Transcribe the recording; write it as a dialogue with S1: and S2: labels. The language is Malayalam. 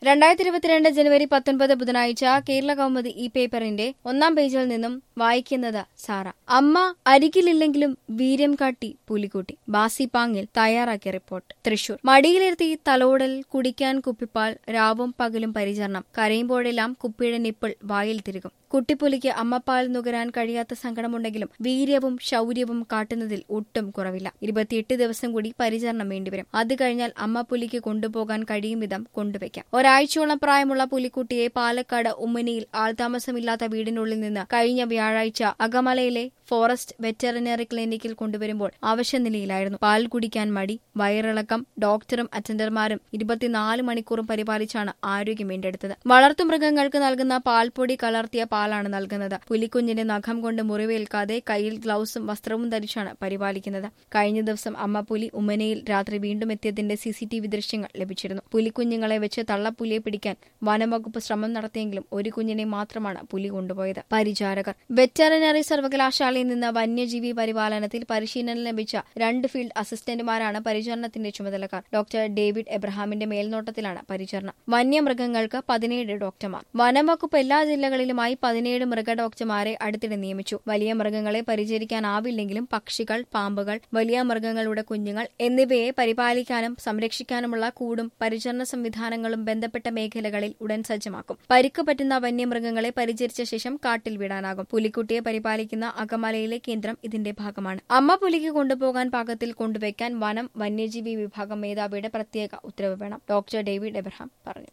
S1: രണ്ടായിരത്തി ഇരുപത്തിരണ്ട് ജനുവരി പത്തൊൻപത് ബുധനാഴ്ച കേരള കൗമുദി ഈ പേപ്പറിന്റെ ഒന്നാം പേജിൽ നിന്നും വായിക്കുന്നത് സാറ അമ്മ അരികിലില്ലെങ്കിലും വീര്യം കാട്ടി പുലിക്കുട്ടി ബാസി പാങ്ങിൽ തയ്യാറാക്കിയ റിപ്പോർട്ട് തൃശൂർ മടിയിലിരുത്തി തലോടൽ കുടിക്കാൻ കുപ്പിപ്പാൽ രാവും പകലും പരിചരണം കരയുമ്പോഴെല്ലാം കുപ്പിയുടെ നിപ്പിൾ വായിൽ തിരുകും കുട്ടിപ്പുലിക്ക് അമ്മപ്പാൽ നുകരാൻ കഴിയാത്ത സങ്കടമുണ്ടെങ്കിലും വീര്യവും ശൗര്യവും കാട്ടുന്നതിൽ ഒട്ടും കുറവില്ല ഇരുപത്തിയെട്ട് ദിവസം കൂടി പരിചരണം വേണ്ടിവരും അത് കഴിഞ്ഞാൽ അമ്മ പുലിക്ക് കൊണ്ടുപോകാൻ കഴിയും വിധം കൊണ്ടുവയ്ക്കാം ഒരാഴ്ചയോളം പ്രായമുള്ള പുലിക്കുട്ടിയെ പാലക്കാട് ഉമ്മനിയിൽ ആൾതാമസമില്ലാത്ത വീടിനുള്ളിൽ നിന്ന് കഴിഞ്ഞ വ്യാഴാഴ്ച അകമലയിലെ ഫോറസ്റ്റ് വെറ്ററിനറി ക്ലിനിക്കിൽ കൊണ്ടുവരുമ്പോൾ അവശനിലയിലായിരുന്നു പാൽ കുടിക്കാൻ മടി വയറിളക്കം ഡോക്ടറും അറ്റൻഡർമാരും ഇരുപത്തിനാല് മണിക്കൂറും പരിപാലിച്ചാണ് ആരോഗ്യം വീണ്ടെടുത്തത് വളർത്തുമൃഗങ്ങൾക്ക് നൽകുന്ന പാൽപ്പൊടി കലർത്തിയ പാലാണ് നൽകുന്നത് പുലിക്കുഞ്ഞിന്റെ നഖം കൊണ്ട് മുറിവേൽക്കാതെ കയ്യിൽ ഗ്ലൌസും വസ്ത്രവും ധരിച്ചാണ് പരിപാലിക്കുന്നത് കഴിഞ്ഞ ദിവസം അമ്മ പുലി ഉമ്മനയിൽ രാത്രി വീണ്ടും എത്തിയതിന്റെ സിസിടിവി ദൃശ്യങ്ങൾ ലഭിച്ചിരുന്നു പുലിക്കുഞ്ഞുങ്ങളെ വെച്ച് തള്ളപ്പുലിയെ പിടിക്കാൻ വനംവകുപ്പ് ശ്രമം നടത്തിയെങ്കിലും ഒരു കുഞ്ഞിനെ മാത്രമാണ് പുലി കൊണ്ടുപോയത് പരിചാരകർ വെറ്ററിനറി സർവകലാശാലയിൽ നിന്ന് വന്യജീവി പരിപാലനത്തിൽ പരിശീലനം ലഭിച്ച രണ്ട് ഫീൽഡ് അസിസ്റ്റന്റുമാരാണ് പരിചരണത്തിന്റെ ചുമതലക്കാർ ഡോക്ടർ ഡേവിഡ് എബ്രഹാമിന്റെ മേൽനോട്ടത്തിലാണ് പരിചരണം വന്യമൃഗങ്ങൾക്ക് പതിനേഴ് ഡോക്ടർമാർ വനംവകുപ്പ് എല്ലാ ജില്ലകളിലുമായി പതിനേഴ് മൃഗ ഡോക്ടർമാരെ അടുത്തിടെ നിയമിച്ചു വലിയ മൃഗങ്ങളെ പരിചരിക്കാനാവില്ലെങ്കിലും പക്ഷികൾ പാമ്പുകൾ വലിയ മൃഗങ്ങളുടെ കുഞ്ഞുങ്ങൾ എന്നിവയെ പരിപാലിക്കാനും സംരക്ഷിക്കാനുമുള്ള കൂടും പരിചരണ സംവിധാനങ്ങളും ബന്ധപ്പെട്ട മേഖലകളിൽ ഉടൻ സജ്ജമാക്കും പരിക്ക് പറ്റുന്ന വന്യമൃഗങ്ങളെ പരിചരിച്ച ശേഷം കാട്ടിൽ വിടാനാകും പുലിക്കുട്ടിയെ പരിപാലിക്കുന്ന അകമലയിലെ കേന്ദ്രം ഇതിന്റെ ഭാഗമാണ് അമ്മ പുലിക്ക് കൊണ്ടുപോകാൻ പാകത്തിൽ കൊണ്ടുവയ്ക്കാൻ വനം വന്യജീവി വിഭാഗം മേധാവിയുടെ പ്രത്യേക ഉത്തരവ് വേണം ഡോക്ടർ ഡേവിഡ് എബ്രഹാം പറഞ്ഞു